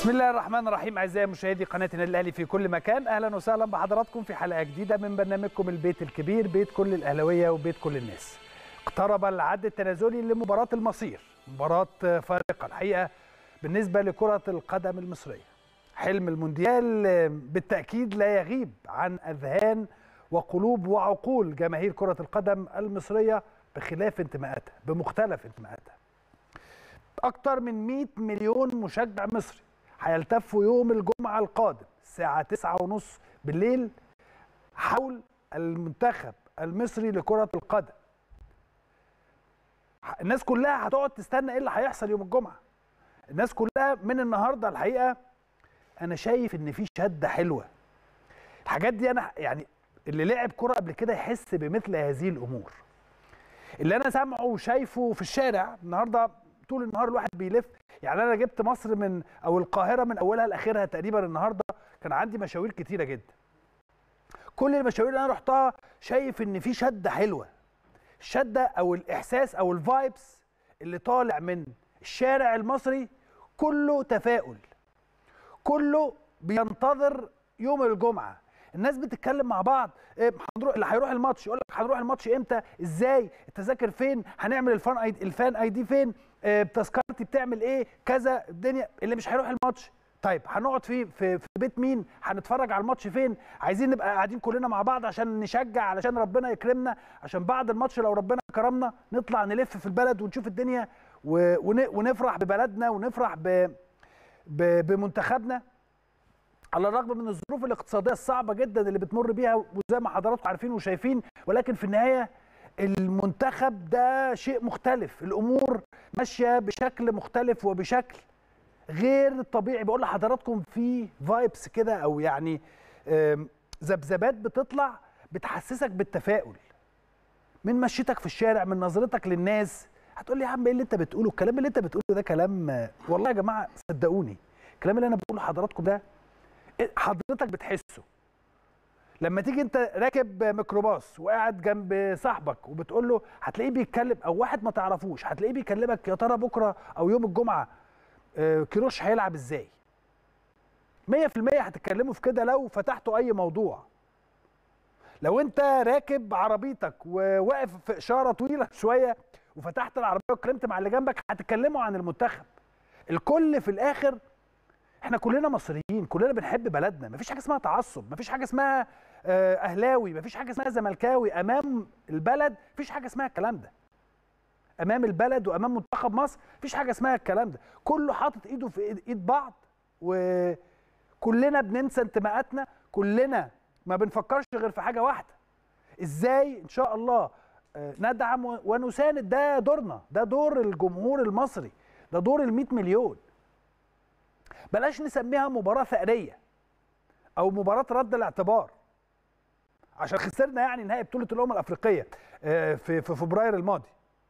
بسم الله الرحمن الرحيم اعزائي مشاهدي قناه النادي الاهلي في كل مكان اهلا وسهلا بحضراتكم في حلقه جديده من برنامجكم البيت الكبير بيت كل الاهلاويه وبيت كل الناس اقترب العد التنازلي لمباراه المصير مباراه فارقه الحقيقه بالنسبه لكره القدم المصريه حلم المونديال بالتاكيد لا يغيب عن اذهان وقلوب وعقول جماهير كره القدم المصريه بخلاف انتماءاتها بمختلف انتماءاتها أكثر من 100 مليون مشجع مصري هيلتفوا يوم الجمعة القادم الساعة 9:30 بالليل حول المنتخب المصري لكرة القدم. الناس كلها هتقعد تستنى ايه اللي هيحصل يوم الجمعة. الناس كلها من النهارده الحقيقة أنا شايف إن في شدة حلوة. الحاجات دي أنا يعني اللي لعب كرة قبل كده يحس بمثل هذه الأمور. اللي أنا سامعه وشايفه في الشارع النهارده طول النهار الواحد بيلف يعني انا جبت مصر من او القاهره من اولها لاخرها تقريبا النهارده كان عندي مشاوير كتيره جدا كل المشاوير اللي انا رحتها شايف ان في شده حلوه الشده او الاحساس او الفايبس اللي طالع من الشارع المصري كله تفاؤل كله بينتظر يوم الجمعه الناس بتتكلم مع بعض هنروح اللي هيروح الماتش يقول لك هنروح الماتش امتى ازاي التذاكر فين هنعمل الفان اي الفان اي دي فين تذكرتي بتعمل ايه كذا الدنيا اللي مش هيروح الماتش طيب هنقعد في في في بيت مين هنتفرج على الماتش فين عايزين نبقى قاعدين كلنا مع بعض عشان نشجع علشان ربنا يكرمنا عشان بعد الماتش لو ربنا كرمنا نطلع نلف في البلد ونشوف الدنيا ونفرح ببلدنا ونفرح ب بمنتخبنا على الرغم من الظروف الاقتصاديه الصعبه جدا اللي بتمر بيها وزي ما حضراتكم عارفين وشايفين ولكن في النهايه المنتخب ده شيء مختلف الامور ماشيه بشكل مختلف وبشكل غير طبيعي بقول لحضراتكم في فايبس كده او يعني ذبذبات بتطلع بتحسسك بالتفاؤل من مشيتك في الشارع من نظرتك للناس هتقول لي يا عم ايه اللي انت بتقوله الكلام اللي انت بتقوله ده كلام والله يا جماعه صدقوني الكلام اللي انا بقوله لحضراتكم ده حضرتك بتحسه لما تيجي انت راكب ميكروباص وقاعد جنب صاحبك وبتقول له هتلاقيه بيتكلم او واحد ما تعرفوش هتلاقيه بيكلمك يا ترى بكره او يوم الجمعه كيروش هيلعب ازاي 100% هتتكلموا في كده لو فتحتوا اي موضوع لو انت راكب عربيتك وواقف في اشاره طويله شويه وفتحت العربيه واتكلمت مع اللي جنبك هتتكلموا عن المنتخب الكل في الاخر احنا كلنا مصريين كلنا بنحب بلدنا مفيش حاجه اسمها تعصب مفيش حاجه اسمها اهلاوي مفيش حاجه اسمها زملكاوي امام البلد مفيش حاجه اسمها الكلام ده امام البلد وامام منتخب مصر مفيش حاجه اسمها الكلام ده كله حاطط ايده في ايد بعض وكلنا بننسى انتماءاتنا كلنا ما بنفكرش غير في حاجه واحده ازاي ان شاء الله ندعم ونساند ده دورنا ده دور الجمهور المصري ده دور ال 100 مليون بلاش نسميها مباراة ثأرية أو مباراة رد الاعتبار عشان خسرنا يعني نهائي بطولة الأمم الأفريقية في في فبراير الماضي.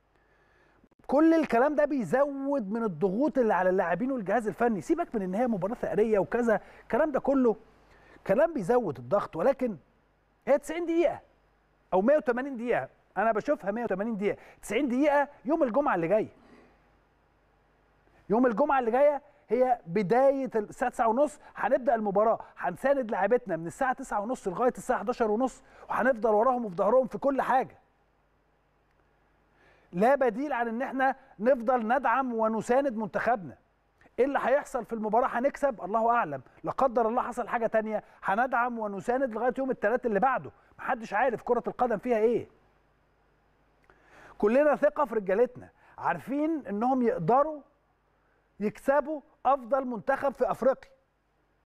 كل الكلام ده بيزود من الضغوط اللي على اللاعبين والجهاز الفني، سيبك من إن هي مباراة ثأرية وكذا، الكلام ده كله كلام بيزود الضغط ولكن هي 90 دقيقة أو 180 دقيقة، أنا بشوفها 180 دقيقة، 90 دقيقة يوم الجمعة اللي جاي. يوم الجمعة اللي جاية هي بدايه الساعه 9 ونص هنبدا المباراه هنساند لاعبتنا من الساعه 9 ونص لغايه الساعه 11 ونص وهنفضل وراهم وفي ظهرهم في كل حاجه لا بديل عن ان احنا نفضل ندعم ونساند منتخبنا ايه اللي هيحصل في المباراه هنكسب الله اعلم لا قدر الله حصل حاجه تانية هندعم ونساند لغايه يوم الثلاث اللي بعده محدش عارف كره القدم فيها ايه كلنا ثقه في رجالتنا عارفين انهم يقدروا يكسبوا افضل منتخب في افريقيا